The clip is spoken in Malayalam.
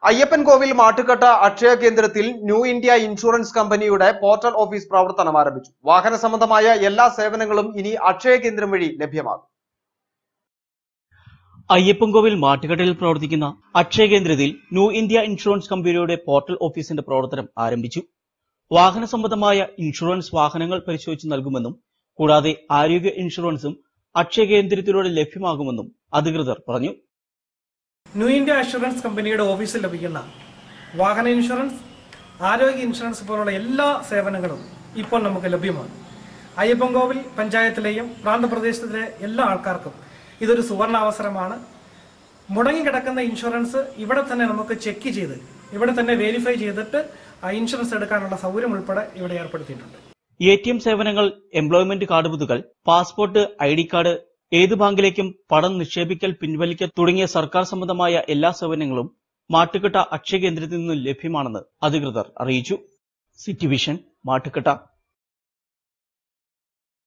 അയ്യപ്പൻകോവിൽ മാട്ടുക്കട്ട അക്ഷയ കേന്ദ്രത്തിൽ ന്യൂ ഇന്ത്യ ഇൻഷുറൻസ് കമ്പനിയുടെ പോർട്ടൽ ഓഫീസ് പ്രവർത്തനം ആരംഭിച്ചു വാഹന സംബന്ധമായ എല്ലാ സേവനങ്ങളും ഇനി അക്ഷയ കേന്ദ്രം വഴി ലഭ്യമാകും അയ്യപ്പൻകോവിൽ മാട്ടുകടയിൽ പ്രവർത്തിക്കുന്ന അക്ഷയ കേന്ദ്രത്തിൽ ന്യൂ ഇന്ത്യ ഇൻഷുറൻസ് കമ്പനിയുടെ പോർട്ടൽ ഓഫീസിന്റെ പ്രവർത്തനം ആരംഭിച്ചു വാഹന സംബന്ധമായ ഇൻഷുറൻസ് വാഹനങ്ങൾ പരിശോധിച്ച് നൽകുമെന്നും കൂടാതെ ആരോഗ്യ ഇൻഷുറൻസും അക്ഷയ കേന്ദ്രത്തിലൂടെ ലഭ്യമാകുമെന്നും അധികൃതർ പറഞ്ഞു ന്യൂ ഇന്ത്യ അഷുറൻസ് കമ്പനിയുടെ ഓഫീസിൽ ലഭിക്കുന്ന വാഹന ഇൻഷുറൻസ് ആരോഗ്യ ഇൻഷുറൻസ് പോലുള്ള എല്ലാ സേവനങ്ങളും ഇപ്പോൾ നമുക്ക് ലഭ്യമാണ് അയ്യപ്പൻകോവിൽ പഞ്ചായത്തിലെയും പ്രാന്തപ്രദേശത്തിലെ എല്ലാ ആൾക്കാർക്കും ഇതൊരു സുവർണാവസരമാണ് മുടങ്ങിക്കിടക്കുന്ന ഇൻഷുറൻസ് ഇവിടെ തന്നെ നമുക്ക് ചെക്ക് ചെയ്ത് ഇവിടെ തന്നെ വെരിഫൈ ചെയ്തിട്ട് ആ ഇൻഷുറൻസ് എടുക്കാനുള്ള സൗകര്യം ഉൾപ്പെടെ ഇവിടെ ഏർപ്പെടുത്തിയിട്ടുണ്ട് എ ടി എം സേവനങ്ങൾ എംപ്ലോയ്മെന്റ് കാർഡ് പുതുക്കൽ പാസ്പോർട്ട് ഐ ഡി കാർഡ് ഏത് ബാങ്കിലേക്കും പണം നിക്ഷേപിക്കൽ പിൻവലിക്കൽ തുടങ്ങിയ സർക്കാർ സംബന്ധമായ എല്ലാ സേവനങ്ങളും മാട്ടുക്കട്ട അക്ഷയ കേന്ദ്രത്തിൽ നിന്നും ലഭ്യമാണെന്ന് അധികൃതർ അറിയിച്ചു സിറ്റി വിഷൻ മാട്ടുക്കട്ട